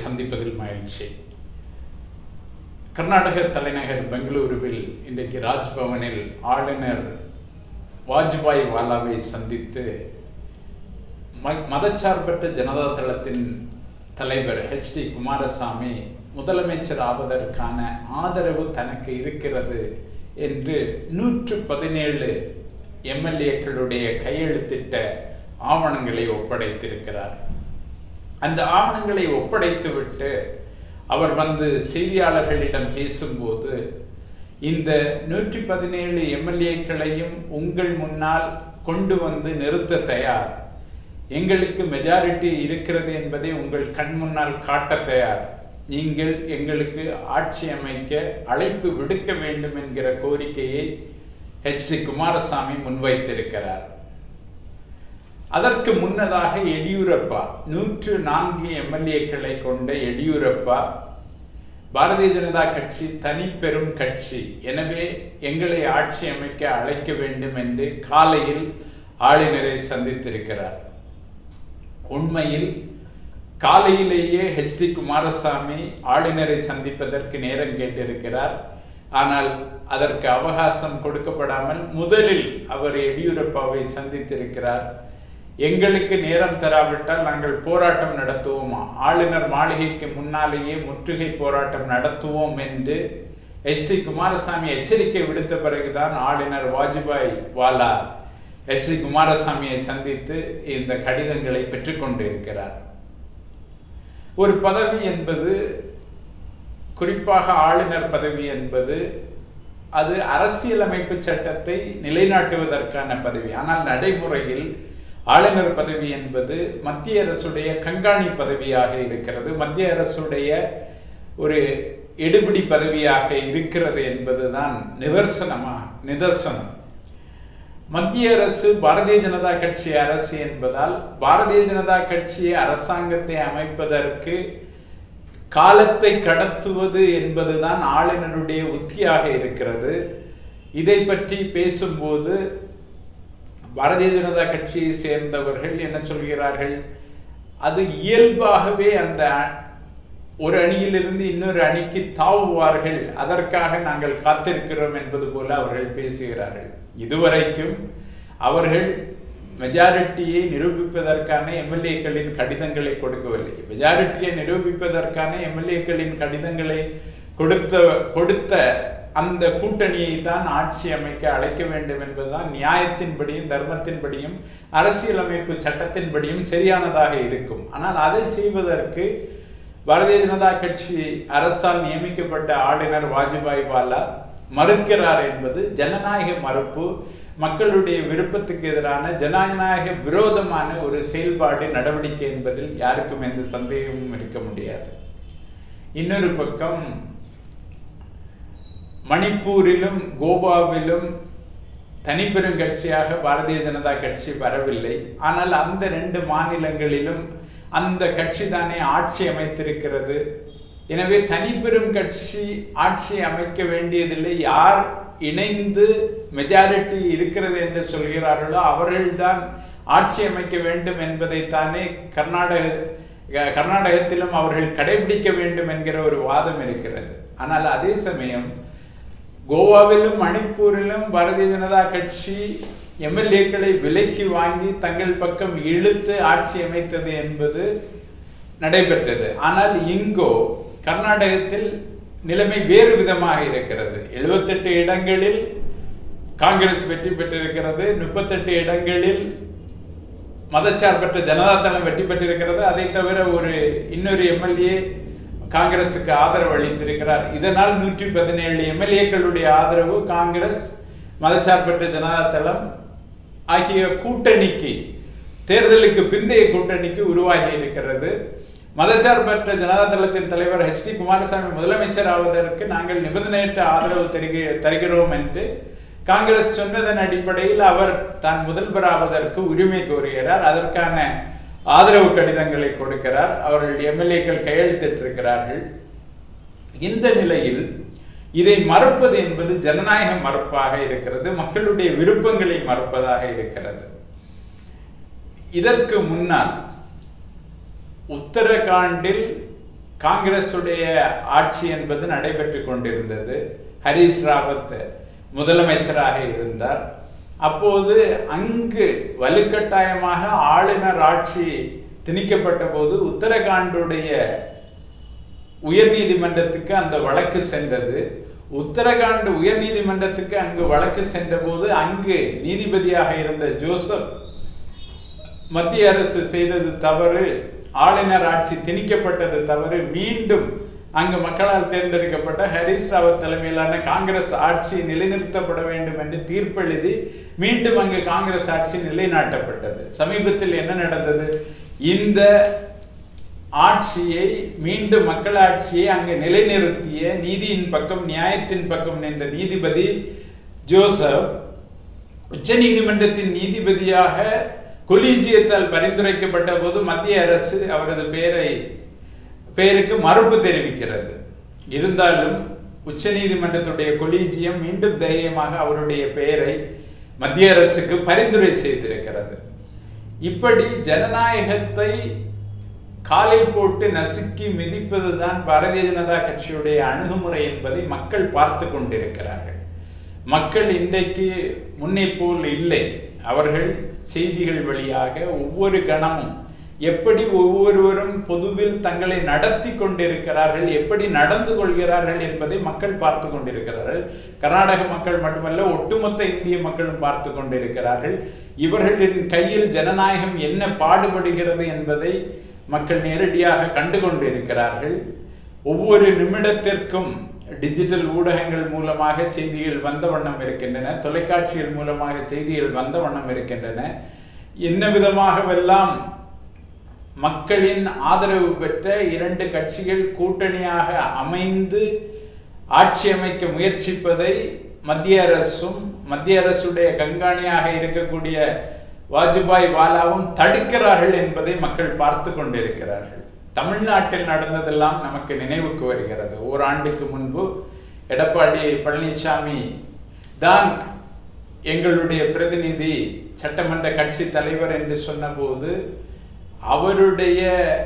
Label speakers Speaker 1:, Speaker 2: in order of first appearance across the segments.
Speaker 1: சந்திப்பதில் மகிழ்ச்சி கர்நாடக தலைநகர் பெங்களூருவில் இன்றைக்கு ராஜ்பவனில் ஆளுநர் வாஜ்பாய் வாலாவை சந்தித்து ம- மதச்சார்பற்ற ஜனதா தளத்தின் தலைவர் ஹெச் டி குமாரசாமி முதலமைச்சர் ஆவதற்கான ஆதரவு தனக்கு இருக்கிறது என்று நூற்று பதினேழு எம்எல்ஏக்களுடைய கையெழுத்திட்ட ஆவணங்களை ஒப்படைத்திருக்கிறார் அந்த ஆவணங்களை ஒப்படைத்துவிட்டு அவர் வந்து செய்தியாளர்களிடம் பேசும்போது இந்த நூற்றி பதினேழு எம்எல்ஏக்களையும் உங்கள் முன்னால் கொண்டு வந்து நிறுத்த தயார் எங்களுக்கு மெஜாரிட்டி இருக்கிறது என்பதை உங்கள் கண் முன்னால் காட்ட தயார் நீங்கள் எங்களுக்கு ஆட்சி அமைக்க அழைப்பு விடுக்க வேண்டும் என்கிற கோரிக்கையை ஹெச் டி குமாரசாமி முன்வைத்திருக்கிறார் அதற்கு முன்னதாக எடியூரப்பா நூற்று நான்கு எம்எல்ஏக்களை கொண்ட எடியூரப்பா பாரதிய ஜனதா கட்சி தனி பெரும் கட்சி எனவே எங்களை ஆட்சி அமைக்க அழைக்க வேண்டும் என்று காலையில் ஆளுநரை சந்தித்திருக்கிறார் உண்மையில் காலையிலேயே ஹெச் டி குமாரசாமி ஆளுநரை சந்திப்பதற்கு நேரம் கேட்டிருக்கிறார் ஆனால் அதற்கு அவகாசம் கொடுக்கப்படாமல் முதலில் அவர் எடியூரப்பாவை சந்தித்திருக்கிறார் எங்களுக்கு நேரம் தராவிட்டால் நாங்கள் போராட்டம் நடத்துவோமா ஆளுநர் மாளிகைக்கு முன்னாலேயே முற்றுகை போராட்டம் நடத்துவோம் என்று எச் டி குமாரசாமி எச்சரிக்கை விடுத்த பிறகுதான் ஆளுநர் வாஜ்பாய் வாலா எஸ் டி குமாரசாமியை சந்தித்து இந்த கடிதங்களை பெற்றுக்கொண்டிருக்கிறார் ஒரு பதவி என்பது குறிப்பாக ஆளுநர் பதவி என்பது அது அரசியலமைப்பு சட்டத்தை நிலைநாட்டுவதற்கான பதவி ஆனால் நடைமுறையில் ஆளுநர் பதவி என்பது மத்திய அரசுடைய கண்காணி பதவியாக இருக்கிறது மத்திய அரசுடைய ஒரு எடுபிடி பதவியாக இருக்கிறது என்பதுதான் நிதர்சனமா நிதர்சனம் மத்திய அரசு பாரதிய ஜனதா கட்சி அரசு என்பதால் பாரதிய ஜனதா கட்சி அரசாங்கத்தை அமைப்பதற்கு காலத்தை கடத்துவது என்பதுதான் ஆளுநருடைய உத்தியாக இருக்கிறது இதை பற்றி பேசும்போது பாரதிய ஜனதா கட்சியை சேர்ந்தவர்கள் என்ன சொல்கிறார்கள் அது இயல்பாகவே அந்த ஒரு அணியிலிருந்து இன்னொரு அணிக்கு தாவுவார்கள் அதற்காக நாங்கள் காத்திருக்கிறோம் என்பது போல அவர்கள் பேசுகிறார்கள் இதுவரைக்கும் அவர்கள் மெஜாரிட்டியை நிரூபிப்பதற்கான எம்எல்ஏக்களின் கடிதங்களை கொடுக்கவில்லை மெஜாரிட்டியை நிரூபிப்பதற்கான எம்எல்ஏக்களின் கடிதங்களை கொடுத்த கொடுத்த அந்த கூட்டணியை தான் ஆட்சி அமைக்க அழைக்க வேண்டும் என்பதுதான் நியாயத்தின்படியும் தர்மத்தின்படியும் அரசியலமைப்பு சட்டத்தின்படியும் சரியானதாக இருக்கும் ஆனால் அதை செய்வதற்கு பாரதிய ஜனதா கட்சி அரசால் நியமிக்கப்பட்ட ஆளுநர் வாஜ்பாய் வாலா மறுக்கிறார் என்பது ஜனநாயக மறுப்பு மக்களுடைய விருப்பத்துக்கு எதிரான ஜனநாயக விரோதமான ஒரு செயல்பாடு நடவடிக்கை என்பதில் யாருக்கும் எந்த சந்தேகமும் இருக்க முடியாது இன்னொரு பக்கம் மணிப்பூரிலும் கோவாவிலும் தனிப்பெரும் கட்சியாக பாரதிய ஜனதா கட்சி வரவில்லை ஆனால் அந்த ரெண்டு மாநிலங்களிலும் அந்த கட்சி தானே ஆட்சி அமைத்திருக்கிறது எனவே தனிப்பெரும் கட்சி ஆட்சி அமைக்க வேண்டியதில்லை யார் இணைந்து மெஜாரிட்டி இருக்கிறது என்று சொல்கிறார்களோ அவர்கள்தான் ஆட்சி அமைக்க வேண்டும் என்பதைத்தானே கர்நாடக கர்நாடகத்திலும் அவர்கள் கடைபிடிக்க வேண்டும் என்கிற ஒரு வாதம் இருக்கிறது ஆனால் அதே சமயம் கோவாவிலும் மணிப்பூரிலும் பாரதிய ஜனதா கட்சி எம்எல்ஏக்களை விலைக்கு வாங்கி தங்கள் பக்கம் இழுத்து ஆட்சி அமைத்தது என்பது நடைபெற்றது ஆனால் இங்கோ கர்நாடகத்தில் நிலைமை வேறு விதமாக இருக்கிறது எழுபத்தெட்டு இடங்களில் காங்கிரஸ் வெற்றி பெற்றிருக்கிறது முப்பத்தெட்டு இடங்களில் மதச்சார்பற்ற ஜனதா தளம் வெற்றி பெற்றிருக்கிறது அதை தவிர ஒரு இன்னொரு எம்எல்ஏ காங்கிரசுக்கு ஆதரவு அளித்திருக்கிறார் இதனால் நூற்றி பதினேழு எம்எல்ஏக்களுடைய ஆதரவு காங்கிரஸ் மதச்சார்பற்ற ஜனதா தளம் ஆகிய கூட்டணிக்கு தேர்தலுக்கு பிந்தைய கூட்டணிக்கு உருவாகி இருக்கிறது மதச்சார்பற்ற ஜனதா தளத்தின் தலைவர் ஹெச் டி குமாரசாமி முதலமைச்சர் ஆவதற்கு நாங்கள் நிபந்தனையற்ற ஆதரவு தருக தருகிறோம் என்று காங்கிரஸ் சொன்னதன் அடிப்படையில் அவர் தான் முதல்வராவதற்கு உரிமை கோருகிறார் அதற்கான ஆதரவு கடிதங்களை கொடுக்கிறார் அவர்கள் எம்எல்ஏக்கள் கையெழுத்திட்டிருக்கிறார்கள் இந்த நிலையில் இதை மறுப்பது என்பது ஜனநாயக மறுப்பாக இருக்கிறது மக்களுடைய விருப்பங்களை மறுப்பதாக இருக்கிறது இதற்கு முன்னால் உத்தரகாண்டில் காங்கிரசுடைய ஆட்சி என்பது நடைபெற்று கொண்டிருந்தது ஹரீஷ் ராவத் முதலமைச்சராக இருந்தார் அப்போது அங்கு வலுக்கட்டாயமாக ஆளுநர் ஆட்சி திணிக்கப்பட்ட போது உத்தரகாண்டுடைய உயர்நீதிமன்றத்துக்கு அந்த வழக்கு சென்றது உத்தரகாண்ட் உயர்நீதிமன்றத்துக்கு அங்கு வழக்கு சென்றபோது அங்கு நீதிபதியாக இருந்த ஜோசப் மத்திய அரசு செய்தது தவறு ஆளுநர் ஆட்சி திணிக்கப்பட்டது தவறு மீண்டும் அங்கு மக்களால் தேர்ந்தெடுக்கப்பட்ட ஹரிஸ் ராவத் தலைமையிலான காங்கிரஸ் ஆட்சி நிலைநிறுத்தப்பட வேண்டும் என்று தீர்ப்பெழுதி மீண்டும் அங்கு காங்கிரஸ் ஆட்சி நிலைநாட்டப்பட்டது சமீபத்தில் என்ன நடந்தது இந்த ஆட்சியை மீண்டும் மக்களாட்சியை அங்கு நிலைநிறுத்திய நீதியின் பக்கம் நியாயத்தின் பக்கம் நின்ற நீதிபதி ஜோசப் உச்ச நீதிமன்றத்தின் நீதிபதியாக கொலீஜியத்தால் பரிந்துரைக்கப்பட்ட போது மத்திய அரசு அவரது பெயரை பெயருக்கு மறுப்பு தெரிவிக்கிறது இருந்தாலும் உச்ச நீதிமன்றத்துடைய கொலீஜியம் மீண்டும் தைரியமாக அவருடைய பெயரை மத்திய அரசுக்கு பரிந்துரை செய்திருக்கிறது இப்படி ஜனநாயகத்தை காலில் போட்டு நசுக்கி மிதிப்பதுதான் பாரதிய ஜனதா கட்சியுடைய அணுகுமுறை என்பதை மக்கள் பார்த்து கொண்டிருக்கிறார்கள் மக்கள் இன்றைக்கு முன்னே போல் இல்லை அவர்கள் செய்திகள் வழியாக ஒவ்வொரு கணமும் எப்படி ஒவ்வொருவரும் பொதுவில் தங்களை நடத்தி கொண்டிருக்கிறார்கள் எப்படி நடந்து கொள்கிறார்கள் என்பதை மக்கள் பார்த்து கொண்டிருக்கிறார்கள் கர்நாடக மக்கள் மட்டுமல்ல ஒட்டுமொத்த இந்திய மக்களும் பார்த்து கொண்டிருக்கிறார்கள் இவர்களின் கையில் ஜனநாயகம் என்ன பாடுபடுகிறது என்பதை மக்கள் நேரடியாக கண்டு கொண்டிருக்கிறார்கள் ஒவ்வொரு நிமிடத்திற்கும் டிஜிட்டல் ஊடகங்கள் மூலமாக செய்திகள் வந்த வண்ணம் இருக்கின்றன தொலைக்காட்சிகள் மூலமாக செய்திகள் வந்த வண்ணம் இருக்கின்றன என்ன விதமாகவெல்லாம் மக்களின் ஆதரவு பெற்ற இரண்டு கட்சிகள் கூட்டணியாக அமைந்து ஆட்சி அமைக்க முயற்சிப்பதை மத்திய அரசும் மத்திய அரசுடைய கண்காணியாக இருக்கக்கூடிய வாஜ்பாய் வாலாவும் தடுக்கிறார்கள் என்பதை மக்கள் பார்த்து கொண்டிருக்கிறார்கள் தமிழ்நாட்டில் நடந்ததெல்லாம் நமக்கு நினைவுக்கு வருகிறது ஓராண்டுக்கு முன்பு எடப்பாடி பழனிசாமி தான் எங்களுடைய பிரதிநிதி சட்டமன்ற கட்சி தலைவர் என்று சொன்னபோது அவருடைய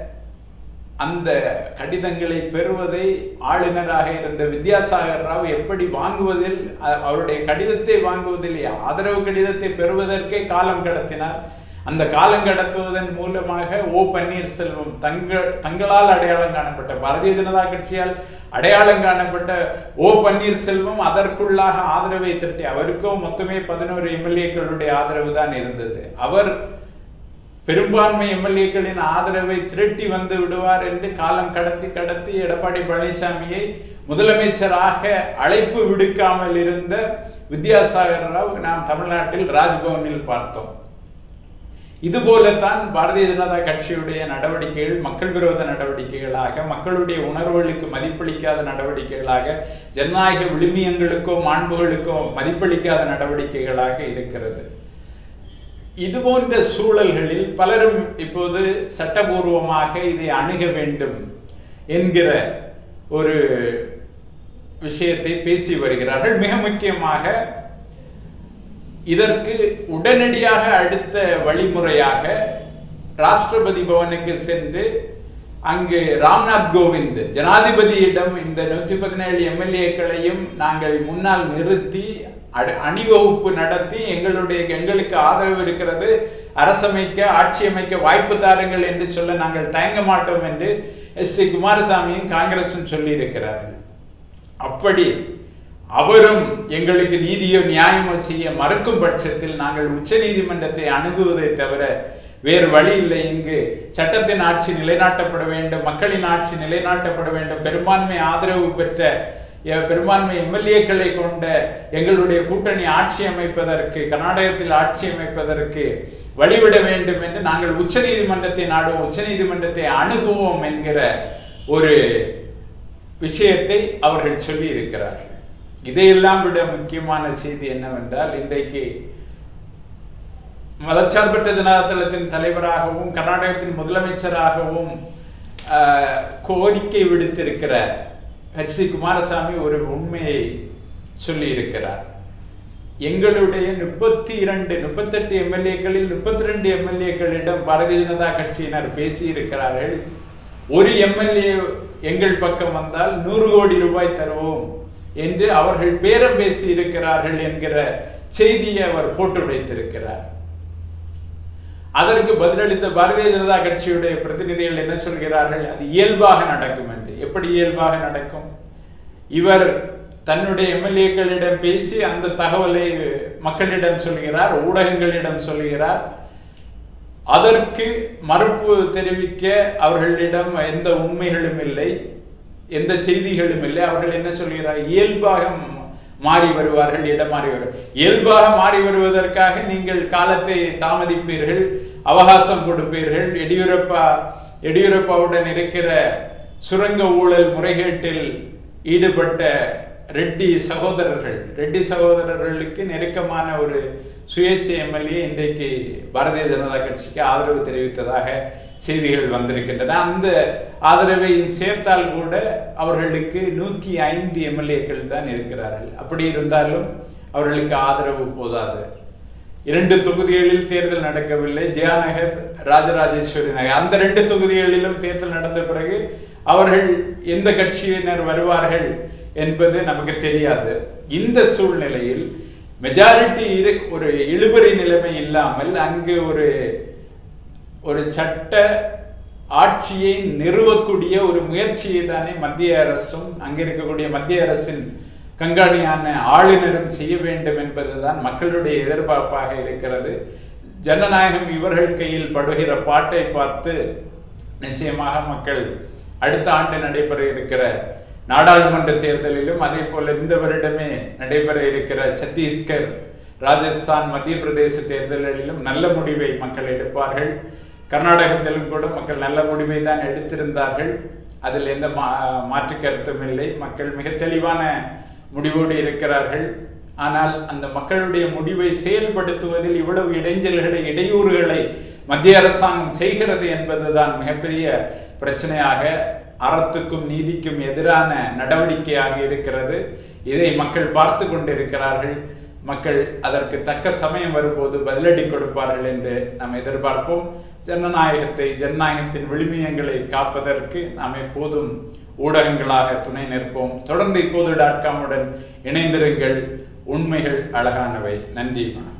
Speaker 1: அந்த கடிதங்களை பெறுவதை ஆளுநராக இருந்த வித்யாசாகர் ராவ் எப்படி வாங்குவதில் அவருடைய கடிதத்தை வாங்குவதில் ஆதரவு கடிதத்தை பெறுவதற்கே காலம் கடத்தினார் அந்த காலம் கடத்துவதன் மூலமாக ஓ பன்னீர்செல்வம் தங்கள் தங்களால் அடையாளம் காணப்பட்ட பாரதிய ஜனதா கட்சியால் அடையாளம் காணப்பட்ட ஓ பன்னீர்செல்வம் அதற்குள்ளாக ஆதரவை திரட்டி அவருக்கும் மொத்தமே பதினோரு எம்எல்ஏக்களுடைய ஆதரவு தான் இருந்தது அவர் பெரும்பான்மை எம்எல்ஏக்களின் ஆதரவை திரட்டி வந்து விடுவார் என்று காலம் கடத்தி கடத்தி எடப்பாடி பழனிசாமியை முதலமைச்சராக அழைப்பு விடுக்காமல் இருந்த வித்யாசாகர் ராவ் நாம் தமிழ்நாட்டில் ராஜ்பவனில் பார்த்தோம் இதுபோலத்தான் பாரதிய ஜனதா கட்சியுடைய நடவடிக்கைகள் மக்கள் விரோத நடவடிக்கைகளாக மக்களுடைய உணர்வுகளுக்கு மதிப்பளிக்காத நடவடிக்கைகளாக ஜனநாயக விழுமியங்களுக்கோ மாண்புகளுக்கோ மதிப்பளிக்காத நடவடிக்கைகளாக இருக்கிறது இது போன்ற சூழல்களில் பலரும் இப்போது சட்டபூர்வமாக இதை அணுக வேண்டும் என்கிற ஒரு விஷயத்தை பேசி வருகிறார்கள் மிக முக்கியமாக இதற்கு உடனடியாக அடுத்த வழிமுறையாக ராஷ்டிரபதி பவனுக்கு சென்று அங்கு ராம்நாத் கோவிந்த் ஜனாதிபதியிடம் இந்த நூத்தி பதினேழு எம்எல்ஏக்களையும் நாங்கள் முன்னால் நிறுத்தி அணிவகுப்பு நடத்தி எங்களுடைய எங்களுக்கு ஆதரவு இருக்கிறது அரசமைக்க ஆட்சி அமைக்க வாய்ப்பு தாருங்கள் என்று சொல்ல நாங்கள் தயங்க மாட்டோம் என்று எஸ் டி குமாரசாமியும் காங்கிரசும் சொல்லி இருக்கிறார்கள் அப்படி அவரும் எங்களுக்கு நீதியோ நியாயமோ செய்ய மறுக்கும் பட்சத்தில் நாங்கள் உச்ச நீதிமன்றத்தை அணுகுவதை தவிர வேறு வழி இல்லை இங்கு சட்டத்தின் ஆட்சி நிலைநாட்டப்பட வேண்டும் மக்களின் ஆட்சி நிலைநாட்டப்பட வேண்டும் பெரும்பான்மை ஆதரவு பெற்ற பெரும்பான்மை எம்எல்ஏக்களை கொண்ட எங்களுடைய கூட்டணி ஆட்சி அமைப்பதற்கு கர்நாடகத்தில் ஆட்சி அமைப்பதற்கு வழிவிட வேண்டும் என்று நாங்கள் உச்ச நீதிமன்றத்தை நாடுவோம் உச்ச நீதிமன்றத்தை அணுகுவோம் என்கிற ஒரு விஷயத்தை அவர்கள் சொல்லி இருக்கிறார்கள் இதையெல்லாம் விட முக்கியமான செய்தி என்னவென்றால் இன்றைக்கு மதச்சார்பற்ற ஜனதாதளத்தின் தலைவராகவும் கர்நாடகத்தின் முதலமைச்சராகவும் கோரிக்கை விடுத்திருக்கிற ஹெச் டி குமாரசாமி ஒரு உண்மையை சொல்லி இருக்கிறார் எங்களுடைய முப்பத்தி இரண்டு முப்பத்தெட்டு எம்எல்ஏக்களில் முப்பத்தி ரெண்டு எம்எல்ஏக்களிடம் பாரதிய ஜனதா கட்சியினர் பேசி இருக்கிறார்கள் ஒரு எம்எல்ஏ எங்கள் பக்கம் வந்தால் நூறு கோடி ரூபாய் தருவோம் என்று அவர்கள் பேரம் பேசி இருக்கிறார்கள் என்கிற செய்தியை அவர் போட்டு வைத்திருக்கிறார் அதற்கு பதிலளித்த பாரதிய ஜனதா கட்சியுடைய பிரதிநிதிகள் என்ன சொல்கிறார்கள் அது இயல்பாக நடக்கும் என்று எப்படி இயல்பாக நடக்கும் இவர் தன்னுடைய எம்எல்ஏக்களிடம் பேசி அந்த தகவலை மக்களிடம் சொல்கிறார் ஊடகங்களிடம் சொல்கிறார் அதற்கு மறுப்பு தெரிவிக்க அவர்களிடம் எந்த உண்மைகளும் இல்லை எந்த செய்திகளும் இல்லை அவர்கள் என்ன சொல்கிறார் இயல்பாக மாறி வருவார்கள் இடம் மாறி வரும் இயல்பாக மாறி வருவதற்காக நீங்கள் காலத்தை தாமதிப்பீர்கள் அவகாசம் கொடுப்பீர்கள் எடியூரப்பா எடியூரப்பாவுடன் இருக்கிற சுரங்க ஊழல் முறைகேட்டில் ஈடுபட்ட ரெட்டி சகோதரர்கள் ரெட்டி சகோதரர்களுக்கு நெருக்கமான ஒரு சுயேட்சை எம்எல்ஏ இன்றைக்கு பாரதிய ஜனதா கட்சிக்கு ஆதரவு தெரிவித்ததாக செய்திகள் வந்திருக்கின்றன அந்த ஆதரவையும் சேர்த்தால் கூட அவர்களுக்கு நூற்றி ஐந்து எம்எல்ஏக்கள் தான் இருக்கிறார்கள் அப்படி இருந்தாலும் அவர்களுக்கு ஆதரவு போதாது இரண்டு தொகுதிகளில் தேர்தல் நடக்கவில்லை ஜெயாநகர் ராஜராஜேஸ்வரி நகர் அந்த ரெண்டு தொகுதிகளிலும் தேர்தல் நடந்த பிறகு அவர்கள் எந்த கட்சியினர் வருவார்கள் என்பது நமக்கு தெரியாது இந்த சூழ்நிலையில் மெஜாரிட்டி இரு ஒரு இழுபறி நிலைமை இல்லாமல் அங்கு ஒரு ஒரு சட்ட ஆட்சியை நிறுவக்கூடிய ஒரு முயற்சியை தானே மத்திய அரசும் அங்கே இருக்கக்கூடிய மத்திய அரசின் கண்காணியான ஆளுநரும் செய்ய வேண்டும் என்பதுதான் மக்களுடைய எதிர்பார்ப்பாக இருக்கிறது ஜனநாயகம் இவர்கள் கையில் படுகிற பாட்டை பார்த்து நிச்சயமாக மக்கள் அடுத்த ஆண்டு நடைபெற இருக்கிற நாடாளுமன்ற தேர்தலிலும் அதே போல இந்த வருடமே நடைபெற இருக்கிற சத்தீஸ்கர் ராஜஸ்தான் மத்திய பிரதேச தேர்தல்களிலும் நல்ல முடிவை மக்கள் எடுப்பார்கள் கர்நாடகத்திலும் கூட மக்கள் நல்ல முடிவை தான் எடுத்திருந்தார்கள் அதில் எந்த மா மாற்று கருத்தும் இல்லை மக்கள் மிக தெளிவான முடிவோடு இருக்கிறார்கள் ஆனால் அந்த மக்களுடைய முடிவை செயல்படுத்துவதில் இவ்வளவு இடைஞ்சல்களை இடையூறுகளை மத்திய அரசாங்கம் செய்கிறது என்பதுதான் மிகப்பெரிய பிரச்சனையாக அறத்துக்கும் நீதிக்கும் எதிரான நடவடிக்கையாக இருக்கிறது இதை மக்கள் பார்த்து கொண்டிருக்கிறார்கள் மக்கள் அதற்கு தக்க சமயம் வரும்போது பதிலடி கொடுப்பார்கள் என்று நாம் எதிர்பார்ப்போம் ஜனநாயகத்தை ஜனநாயகத்தின் விழுமியங்களை காப்பதற்கு நாம் எப்போதும் ஊடகங்களாக துணை நிற்போம் தொடர்ந்து இப்போது டாட் காமுடன் இணைந்திருங்கள் உண்மைகள் அழகானவை நன்றி வணக்கம்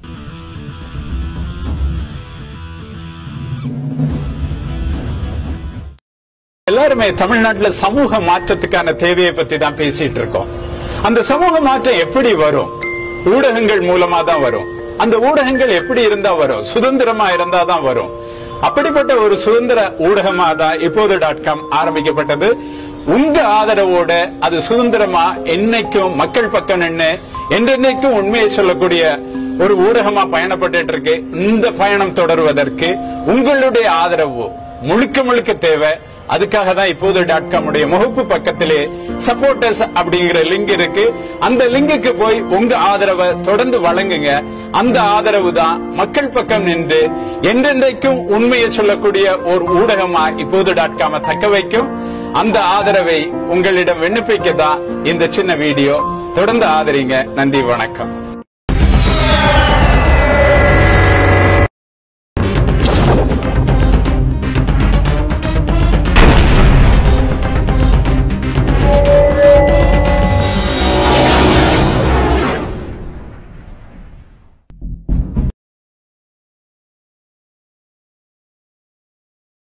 Speaker 1: எல்லாருமே தமிழ்நாட்டுல சமூக மாற்றத்துக்கான தேவையை பத்தி தான் பேசிட்டு இருக்கோம் அந்த சமூக மாற்றம் எப்படி வரும் ஊடகங்கள் மூலமா தான் வரும் அந்த ஊடகங்கள் எப்படி இருந்தா வரும் சுதந்திரமா இருந்தா தான் வரும் அப்படிப்பட்ட ஒரு சுதந்திர ஊடகமா தான் இப்போது டாட் காம் ஆரம்பிக்கப்பட்டது உங்க ஆதரவோட அது சுதந்திரமா என்னைக்கும் மக்கள் பக்கம் நின்று என்றென்னைக்கும் உண்மையை சொல்லக்கூடிய ஒரு ஊடகமா பயணப்பட்டு இருக்கு இந்த பயணம் தொடர்வதற்கு உங்களுடைய ஆதரவு முழுக்க முழுக்க தேவை அதுக்காக தான் இப்போது டாட் காம் உடைய முகப்பு பக்கத்திலே சப்போர்டர்ஸ் அப்படிங்கிற லிங்க் இருக்கு அந்த லிங்குக்கு போய் உங்க ஆதரவை தொடர்ந்து வழங்குங்க அந்த ஆதரவு தான் மக்கள் பக்கம் நின்று என்றென்றைக்கும் உண்மையை சொல்லக்கூடிய ஒரு ஊடகமா இப்போது டாட் காம தக்க வைக்கும் அந்த ஆதரவை உங்களிடம் விண்ணப்பிக்க தான் இந்த சின்ன வீடியோ தொடர்ந்து ஆதரிங்க நன்றி வணக்கம்